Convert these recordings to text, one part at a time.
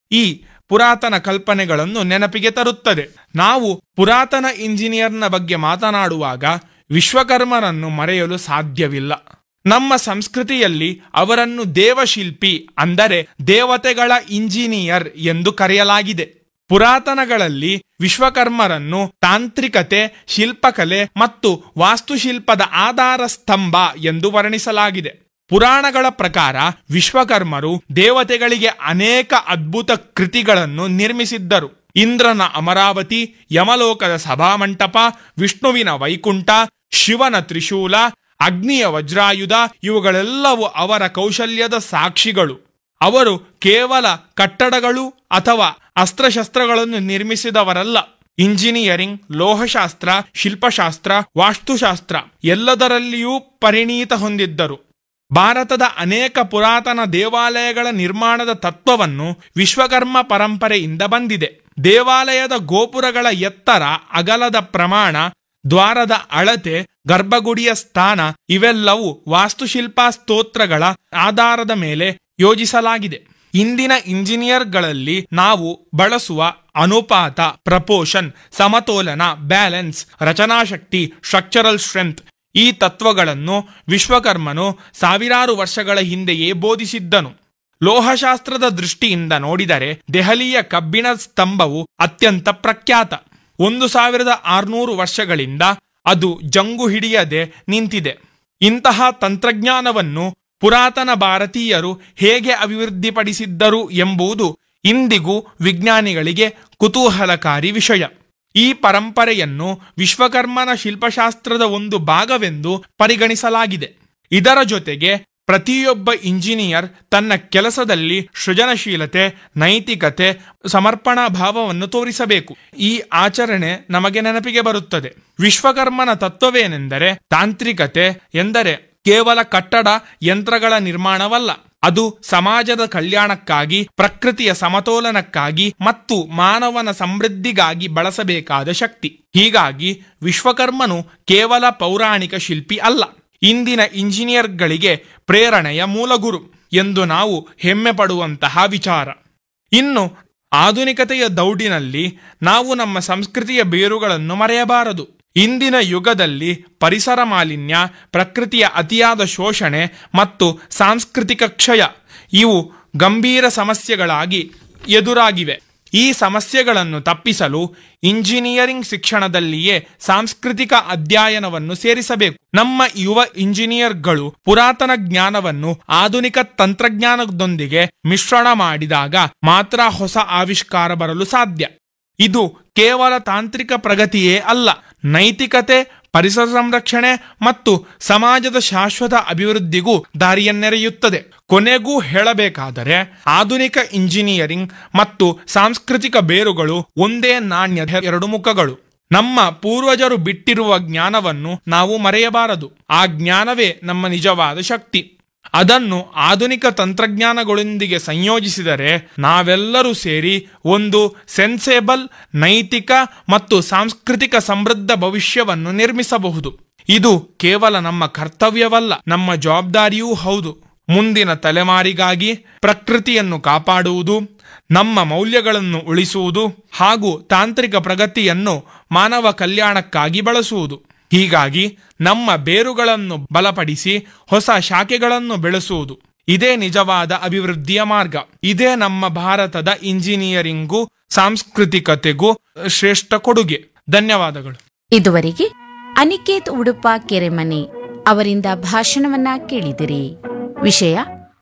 ಈ ಪುರಾತನ ಕಲ್ಪನೆಗಳನ್ನು ನೆನಪಿಗೆ ತರುತ್ತದೆ ನಾವು ಪುರಾತನ ಇಂಜಿನಿಯರ್ನ ಬಗ್ಗೆ ಮಾತನಾಡುವಾಗ ವಿಶ್ವಕರ್ಮರನ್ನು ಮರೆಯಲು ಸಾಧ್ಯವಿಲ್ಲ ನಮ್ಮ ಸಂಸ್ಕೃತಿಯಲ್ಲಿ ಅವರನ್ನು ದೇವಶಿಲ್ಪಿ ಅಂದರೆ ದೇವತೆಗಳ ಇಂಜಿನಿಯರ್ ಎಂದು ಕರೆಯಲಾಗಿದೆ ಪುರಾತನಗಳಲ್ಲಿ ವಿಶ್ವಕರ್ಮರನ್ನು ತಾಂತ್ರಿಕತೆ ಶಿಲ್ಪಕಲೆ ಮತ್ತು ವಾಸ್ತುಶಿಲ್ಪದ ಆಧಾರ ಸ್ತಂಭ ಎಂದು ವರ್ಣಿಸಲಾಗಿದೆ ಪುರಾಣಗಳ ಪ್ರಕಾರ ವಿಶ್ವಕರ್ಮರು ದೇವತೆಗಳಿಗೆ ಅನೇಕ ಅದ್ಭುತ ಕೃತಿಗಳನ್ನು ನಿರ್ಮಿಸಿದ್ದರು ಇಂದ್ರನ ಅಮರಾವತಿ ಯಮಲೋಕದ ಸಭಾಮಂಟಪ ವಿಷ್ಣುವಿನ ವೈಕುಂಠ ಶಿವನ ತ್ರಿಶೂಲ ಅಗ್ನಿಯ ವಜ್ರಾಯುಧ ಇವುಗಳೆಲ್ಲವೂ ಅವರ ಕೌಶಲ್ಯದ ಸಾಕ್ಷಿಗಳು ಅವರು ಕೇವಲ ಕಟ್ಟಡಗಳು ಅಥವಾ ಅಸ್ತ್ರಶಸ್ತ್ರಗಳನ್ನು ನಿರ್ಮಿಸಿದವರಲ್ಲ ಇಂಜಿನಿಯರಿಂಗ್ ಲೋಹಶಾಸ್ತ್ರ ಶಿಲ್ಪಶಾಸ್ತ್ರ ವಾಸ್ತುಶಾಸ್ತ್ರ ಎಲ್ಲದರಲ್ಲಿಯೂ ಪರಿಣೀತ ಹೊಂದಿದ್ದರು ಭಾರತದ ಅನೇಕ ಪುರಾತನ ದೇವಾಲಯಗಳ ನಿರ್ಮಾಣದ ತತ್ವವನ್ನು ವಿಶ್ವಕರ್ಮ ಪರಂಪರೆಯಿಂದ ಬಂದಿದೆ ದೇವಾಲಯದ ಗೋಪುರಗಳ ಎತ್ತರ ಅಗಲದ ಪ್ರಮಾಣ ದ್ವಾರದ ಅಳತೆ ಗರ್ಭಗುಡಿಯ ಸ್ಥಾನ ಇವೆಲ್ಲವೂ ವಾಸ್ತುಶಿಲ್ಪ ಸ್ತೋತ್ರಗಳ ಆಧಾರದ ಮೇಲೆ ಯೋಜಿಸಲಾಗಿದೆ ಇಂದಿನ ಇಂಜಿನಿಯರ್ಗಳಲ್ಲಿ ನಾವು ಬಳಸುವ ಅನುಪಾತ ಪ್ರಪೋಷನ್ ಸಮತೋಲನ ಬ್ಯಾಲೆನ್ಸ್ ರಚನಾಶಕ್ತಿ ಸ್ಟ್ರಕ್ಚರಲ್ ಸ್ಟ್ರೆಂತ್ ಈ ತತ್ವಗಳನ್ನು ವಿಶ್ವಕರ್ಮನು ಸಾವಿರಾರು ವರ್ಷಗಳ ಹಿಂದೆಯೇ ಬೋಧಿಸಿದ್ದನು ಲೋಹಶಾಸ್ತ್ರದ ದೃಷ್ಟಿಯಿಂದ ನೋಡಿದರೆ ದೆಹಲಿಯ ಕಬ್ಬಿಣ ಸ್ತಂಭವು ಅತ್ಯಂತ ಪ್ರಖ್ಯಾತ ಒಂದು ಸಾವಿರದ ಆರುನೂರು ವರ್ಷಗಳಿಂದ ಅದು ಜಂಗು ಹಿಡಿಯದೆ ನಿಂತಿದೆ ಇಂತಹ ತಂತ್ರಜ್ಞಾನವನ್ನು ಪುರಾತನ ಭಾರತೀಯರು ಹೇಗೆ ಅಭಿವೃದ್ಧಿಪಡಿಸಿದ್ದರು ಎಂಬುದು ಇಂದಿಗೂ ವಿಜ್ಞಾನಿಗಳಿಗೆ ಕುತೂಹಲಕಾರಿ ವಿಷಯ ಈ ಪರಂಪರೆಯನ್ನು ವಿಶ್ವಕರ್ಮನ ಶಿಲ್ಪಶಾಸ್ತ್ರದ ಒಂದು ಭಾಗವೆಂದು ಪರಿಗಣಿಸಲಾಗಿದೆ ಇದರ ಜೊತೆಗೆ ಪ್ರತಿಯೊಬ್ಬ ಇಂಜಿನಿಯರ್ ತನ್ನ ಕೆಲಸದಲ್ಲಿ ಸೃಜನಶೀಲತೆ ನೈತಿಕತೆ ಸಮರ್ಪಣಾ ಭಾವವನ್ನು ತೋರಿಸಬೇಕು ಈ ಆಚರಣೆ ನಮಗೆ ನೆನಪಿಗೆ ಬರುತ್ತದೆ ವಿಶ್ವಕರ್ಮನ ತತ್ವವೇನೆಂದರೆ ತಾಂತ್ರಿಕತೆ ಎಂದರೆ ಕೇವಲ ಕಟ್ಟಡ ಯಂತ್ರಗಳ ನಿರ್ಮಾಣವಲ್ಲ ಅದು ಸಮಾಜದ ಕಲ್ಯಾಣಕ್ಕಾಗಿ ಪ್ರಕೃತಿಯ ಸಮತೋಲನಕ್ಕಾಗಿ ಮತ್ತು ಮಾನವನ ಸಮೃದ್ಧಿಗಾಗಿ ಬಳಸಬೇಕಾದ ಶಕ್ತಿ ಹೀಗಾಗಿ ವಿಶ್ವಕರ್ಮನು ಕೇವಲ ಪೌರಾಣಿಕ ಶಿಲ್ಪಿ ಅಲ್ಲ ಇಂದಿನ ಇಂಜಿನಿಯರ್ಗಳಿಗೆ ಪ್ರೇರಣೆಯ ಮೂಲಗುರು ಎಂದು ನಾವು ಹೆಮ್ಮೆ ಪಡುವಂತಹ ವಿಚಾರ ಇನ್ನು ಆಧುನಿಕತೆಯ ದೌಡಿನಲ್ಲಿ ನಾವು ನಮ್ಮ ಸಂಸ್ಕೃತಿಯ ಬೇರುಗಳನ್ನು ಮರೆಯಬಾರದು ಇಂದಿನ ಯುಗದಲ್ಲಿ ಪರಿಸರ ಮಾಲಿನ್ಯ ಪ್ರಕೃತಿಯ ಅತಿಯಾದ ಶೋಷಣೆ ಮತ್ತು ಸಾಂಸ್ಕೃತಿಕ ಕ್ಷಯ ಇವು ಗಂಭೀರ ಸಮಸ್ಯೆಗಳಾಗಿ ಎದುರಾಗಿವೆ ಈ ಸಮಸ್ಯೆಗಳನ್ನು ತಪ್ಪಿಸಲು ಇಂಜಿನಿಯರಿಂಗ್ ಶಿಕ್ಷಣದಲ್ಲಿಯೇ ಸಾಂಸ್ಕೃತಿಕ ಅಧ್ಯಯನವನ್ನು ಸೇರಿಸಬೇಕು ನಮ್ಮ ಯುವ ಇಂಜಿನಿಯರ್ಗಳು ಪುರಾತನ ಜ್ಞಾನವನ್ನು ಆಧುನಿಕ ತಂತ್ರಜ್ಞಾನದೊಂದಿಗೆ ಮಿಶ್ರಣ ಮಾಡಿದಾಗ ಮಾತ್ರ ಹೊಸ ಆವಿಷ್ಕಾರ ಬರಲು ಸಾಧ್ಯ ಇದು ಕೇವಲ ತಾಂತ್ರಿಕ ಪ್ರಗತಿಯೇ ಅಲ್ಲ ನೈತಿಕತೆ ಪರಿಸರ ಸಂರಕ್ಷಣೆ ಮತ್ತು ಸಮಾಜದ ಶಾಶ್ವತ ಅಭಿವೃದ್ಧಿಗೂ ದಾರಿಯನ್ನೆರೆಯುತ್ತದೆ ಕೊನೆಗೂ ಹೇಳಬೇಕಾದರೆ ಆಧುನಿಕ ಇಂಜಿನಿಯರಿಂಗ್ ಮತ್ತು ಸಾಂಸ್ಕೃತಿಕ ಬೇರುಗಳು ಒಂದೇ ನಾಣ್ಯದ ಎರಡು ಮುಖಗಳು ನಮ್ಮ ಪೂರ್ವಜರು ಬಿಟ್ಟಿರುವ ಜ್ಞಾನವನ್ನು ನಾವು ಮರೆಯಬಾರದು ಆ ಜ್ಞಾನವೇ ನಮ್ಮ ನಿಜವಾದ ಶಕ್ತಿ ಅದನ್ನು ಆಧುನಿಕ ತಂತ್ರಜ್ಞಾನಗಳೊಂದಿಗೆ ಸಂಯೋಜಿಸಿದರೆ ನಾವೆಲ್ಲರೂ ಸೇರಿ ಒಂದು ಸೆನ್ಸೇಬಲ್ ನೈತಿಕ ಮತ್ತು ಸಾಂಸ್ಕೃತಿಕ ಸಮೃದ್ಧ ಭವಿಷ್ಯವನ್ನು ನಿರ್ಮಿಸಬಹುದು ಇದು ಕೇವಲ ನಮ್ಮ ಕರ್ತವ್ಯವಲ್ಲ ನಮ್ಮ ಜವಾಬ್ದಾರಿಯೂ ಹೌದು ಮುಂದಿನ ತಲೆಮಾರಿಗಾಗಿ ಪ್ರಕೃತಿಯನ್ನು ಕಾಪಾಡುವುದು ನಮ್ಮ ಮೌಲ್ಯಗಳನ್ನು ಉಳಿಸುವುದು ಹಾಗೂ ತಾಂತ್ರಿಕ ಪ್ರಗತಿಯನ್ನು ಮಾನವ ಕಲ್ಯಾಣಕ್ಕಾಗಿ ಬಳಸುವುದು ಹೀಗಾಗಿ ನಮ್ಮ ಬೇರುಗಳನ್ನು ಬಲಪಡಿಸಿ ಹೊಸ ಶಾಖೆಗಳನ್ನು ಬೆಳೆಸುವುದು ಇದೇ ನಿಜವಾದ ಅಭಿವೃದ್ಧಿಯ ಮಾರ್ಗ ಇದೇ ನಮ್ಮ ಭಾರತದ ಇಂಜಿನಿಯರಿಂಗೂ ಸಾಂಸ್ಕೃತಿಕತೆಗೂ ಶ್ರೇಷ್ಠ ಕೊಡುಗೆ ಧನ್ಯವಾದಗಳು ಇದುವರೆಗೆ ಅನಿಕೇತ್ ಉಡುಪ ಕೆರೆಮನೆ ಅವರಿಂದ ಭಾಷಣವನ್ನ ಕೇಳಿದಿರಿ ವಿಷಯ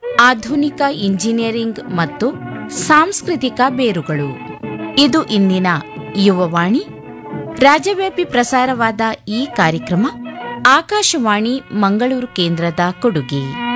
ಆಧುನಿಕ ಇಂಜಿನಿಯರಿಂಗ್ ಮತ್ತು ಸಾಂಸ್ಕೃತಿಕ ಬೇರುಗಳು ಇದು ಇಂದಿನ ಯುವವಾಣಿ ರಾಜ್ಯವ್ಯಾಪಿ ಪ್ರಸಾರವಾದ ಈ ಕಾರ್ಯಕ್ರಮ ಆಕಾಶವಾಣಿ ಮಂಗಳೂರು ಕೇಂದ್ರದ ಕೊಡುಗೆ